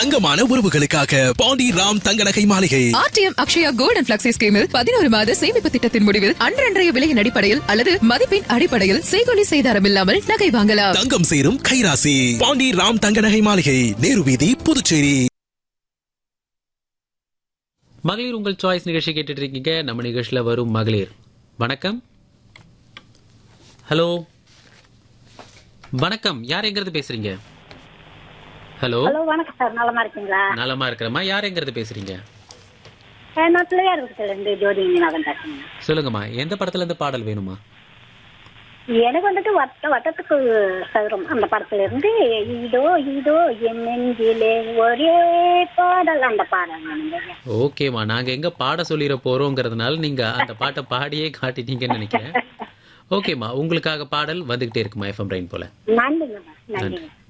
தங்கமான உறவுகளுக்காக பாண்டி ராம் தங்க நகை மாளிகை RTM Akshaya gold and flexi ஸ்கீமில் பதினோரு மாத சேமிப்பு திட்டத்தின் முடிவில் அன்றன்றைய விலையின் அடிப்படையில் அல்லது மதிப்பின் அடிப்படையில் செய்கொலி செய்தாரம் இல்லாமல் நகை வாங்கலாம் தங்கம் சேரும் கைராசி பாண்டி ராம் தங்க நகை மாளிகை நேரு வீதி புதுச்சேரி மகளிர் உங்கள் சாய்ஸ் நிகழ்ச்சி கேட்டுட்டு இருக்கீங்க நம்ம நிகழ்ச்சியில வரும் மகளிர் வணக்கம் ஹலோ வணக்கம் யார் எங்கிறது பேசுறீங்க ஹலோ ஹலோ வணக்கம் சார் நலமா இருக்கீங்களா நலமா இருக்கிறமா யார் எங்கிறது பேசுறீங்க அஹ் நான் பிள்ளையார் வீட்டுல இருந்து ஜோதி மீனாதன் பேசுறேன் சொல்லுங்கம்மா எந்த படத்துல இருந்து பாடல் வேணுமா எனக்கு வந்துட்டு வட்ட வட்டத்துக்கு சதுரம் அந்த படத்துல இருந்து இதோ இதோ என் நெஞ்சிலே ஒரே பாடல் அந்த பாடல் வேணுங்க. ஓகேம்மா நாங்க எங்க பாட சொல்லிட போறோங்கிறதுனால நீங்க அந்த பாட்டை பாடியே காட்டிட்டீங்கன்னு நினைக்கிறேன் ஓகேம்மா உங்களுக்காக பாடல் வந்துகிட்டே இருக்குமா எஃப்எம் ரெயின் போல நன்றிங்க நன்றிங்க